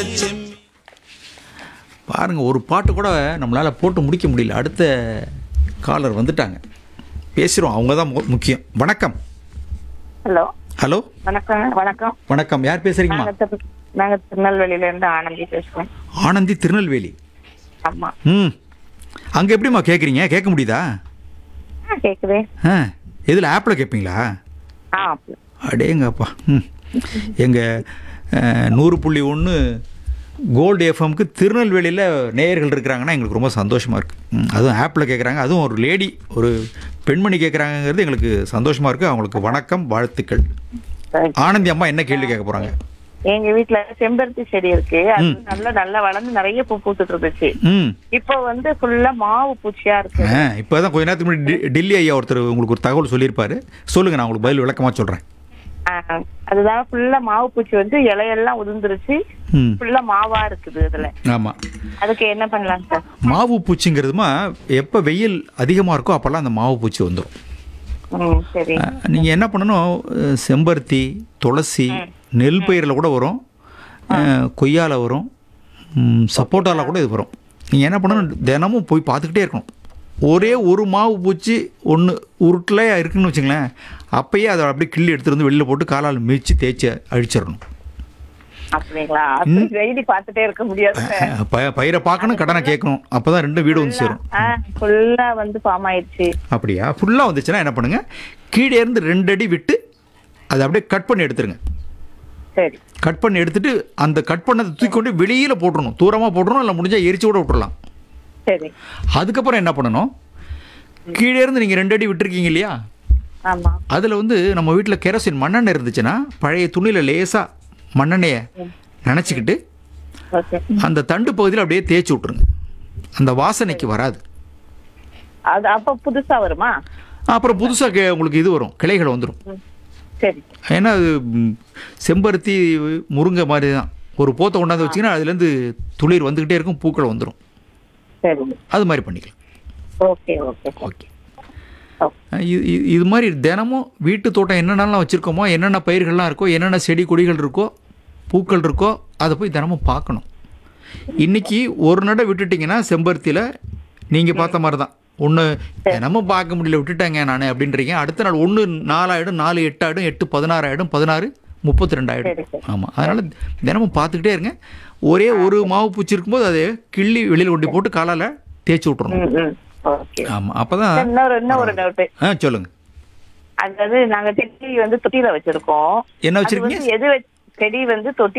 செம்மி பாருங்க ஒரு பாட்டு கூட நம்மளால் போட்டு முடிக்க முடியல அடுத்த காலர் வந்துட்டாங்க பேசுகிறோம் அவங்க தான் மு- முக்கியம் வணக்கம் ஹலோ ஹலோ வணக்கம் வணக்கம் வணக்கம் யார் பேசுறீங்கம்மா நாங்க திரு- நாங்க திருநெல்வேலியில இருந்து ஆனந்தி பேசுறோம் ஆனந்தி திருநெல்வேலி ஆமா ம் அங்கே எப்படிம்மா கேட்குறீங்க கேட்க முடியுதா ஆ, கேக்குதே ஆ எதில் ஆப்பில் கேட்பீங்களா ஆ அடேங்கப்பா ம் எங்கள் நூறு புள்ளி ஒன்று கோல்டு எஃப்எம்க்கு திருநெல்வேலியில் நேயர்கள் இருக்கிறாங்கன்னா எங்களுக்கு ரொம்ப சந்தோஷமாக இருக்குது அதுவும் ஆப்பில் கேட்குறாங்க அதுவும் ஒரு லேடி ஒரு பெண்மணி கேட்குறாங்கங்கிறது எங்களுக்கு சந்தோஷமாக இருக்குது அவங்களுக்கு வணக்கம் வாழ்த்துக்கள் சரி. ஆனந்தி அம்மா என்ன கேள்வி கேட்க போகிறாங்க எங்க வீட்ல செம்பருத்தி செடி இருக்கு அது நல்லா நல்லா வளர்ந்து நிறைய பூ பூத்துட்டு இருந்துச்சு ம் இப்போ வந்து ஃபுல்லா மாவு பூச்சியா இருக்கு ஆ இப்போ தான் கொஞ்ச நேரத்துக்கு முன்னாடி டி- டில்லி ஐயா ஒருத்தர் உங்களுக்கு ஒரு தகவல் சொல்லியிருப்பாரு சொல்லுங்கள் நான் உங்களுக்கு பதில் விளக்கமாக சொல்கிறேன் ஆ, அதுதான் ஃபுல்லா மாவு பூச்சி வந்து இலையெல்லாம் உதிர்ந்துருச்சு ம் ஃபுல்லா மாவா இருக்குது அதுல ஆமாம் அதுக்கு என்ன பண்ணலாம் சார் மாவு பூச்சிங்கிறதுமா எப்போ வெயில் அதிகமாக இருக்கோ அப்போல்லாம் அந்த மாவு பூச்சி வந்துடும் ம் சரி நீங்கள் என்ன பண்ணணும் அஹ், செம்பருத்தி துளசி நெல் பயிரில் கூட வரும் அஹ், கொய்யால வரும் ம், சப்போட்டால கூட இது வரும் நீங்கள் என்ன பண்ணணும் தினமும் போய் பார்த்துக்கிட்டே இருக்கணும் ஒரே ஒரு மாவு பூச்சி ஒன்று உருட்டில் இருக்குன்னு வச்சுங்களேன் அப்பயே அதை அப்படியே கிள்ளி எடுத்துட்டு வந்து வெளியில் போட்டு காலால் மிதித்து தேய்ச்சி அழிச்சிடணும் அப்படிங்களா அது டெய்லி பார்த்துட்டே இருக்க முடியாது சார் அஹ், ப- பயிரை பார்க்கணும் கடனை கேட்கணும் அப்போ தான் ரெண்டும் வீடு வந்து சேரும் ஆ ஃபுல்லா வந்து ஃபார்ம் ஆயிடுச்சு அப்படியா ஃபுல்லாக வந்துச்சுன்னா என்ன பண்ணுங்கள் கீழே இருந்து ரெண்டு அடி விட்டு அதை அப்படியே கட் பண்ணி எடுத்துருங்க சரி கட் பண்ணி எடுத்துட்டு அந்த கட் பண்ணதை தூக்கி கொண்டு வெளியில் போட்டுறணும் தூரமாக போட்டுறணும் இல்லை முடிஞ்சால் எரிச்சு கூட விட்டுறலாம் சரி அதுக்கப்புறம் என்ன பண்ணணும் கீழே இருந்து நீங்கள் ரெண்டு அடி விட்டுருக்கீங்க இல்லையா ஆமா அதில் வந்து நம்ம வீட்டில் கெரோசின் மண்ணெண்ணெய் இருந்துச்சுன்னா பழைய துணியில் லேசாக மண்ணெண்ணெயை நினச்சிக்கிட்டு ஓகே அந்த தண்டு பகுதியில் அப்படியே தேய்ச்சி விட்ருங்க அந்த வாசனைக்கு வராது அது அப்ப புதுசா வருமா அப்புறம் புதுசாக உங்களுக்கு இது வரும் கிளைகள் வந்துடும் ம். சரி ஏன்னா அது ம், செம்பருத்தி முருங்கை மாதிரி தான் ஒரு போத்தை கொண்டாந்து வச்சிங்கன்னா அதுலேருந்து துளிர் வந்துக்கிட்டே இருக்கும் பூக்கள் வந்துடும் சரி அது மாதிரி பண்ணிக்கலாம் ஓகே ஓகே ஓகே இது இது- இது மாதிரி தினமும் வீட்டு தோட்டம் என்னென்னலாம் வச்சுருக்கோமோ என்னென்ன பயிர்கள்லாம் இருக்கோ என்னென்ன செடி கொடிகள் இருக்கோ பூக்கள் இருக்கோ அதை போய் தினமும் பார்க்கணும் இன்னைக்கு ஒரு நடை விட்டுட்டிங்கன்னா செம்பருத்தியில் நீங்கள் பார்த்த மாதிரி தான் ஒன்று தினமும் பார்க்க முடியல விட்டுட்டேங்க நான் அப்படின்றீங்க அடுத்த நாள் ஒன்று நாலாயிடும் நாலு எட்டு ஆயிடும் எட்டு பதினாறு ஆயிடும் பதினாறு முப்பத்தி ரெண்டு சரி, ஆயிடும் சரி. ஆமாம் அதனால் தினமும் பார்த்துக்கிட்டே இருங்க ஒரே ஒரு மாவு பூச்சி இருக்கும்போது அதை கிள்ளி வெளியில் கொண்டு போட்டு காலால் தேய்ச்சி விட்றணும் ம் ம் ஓகே ஆமாம் அப்போ தான் இன்னொரு இன்னொரு டவுட் ஆ சொல்லுங்கள் அதாவது நாங்க செடி வந்து தொட்டியில வச்சிருக்கோம் என்ன அது வச்சுருக்கீங்க வந்து எது வச்சு- செடி வந்து தொட்டி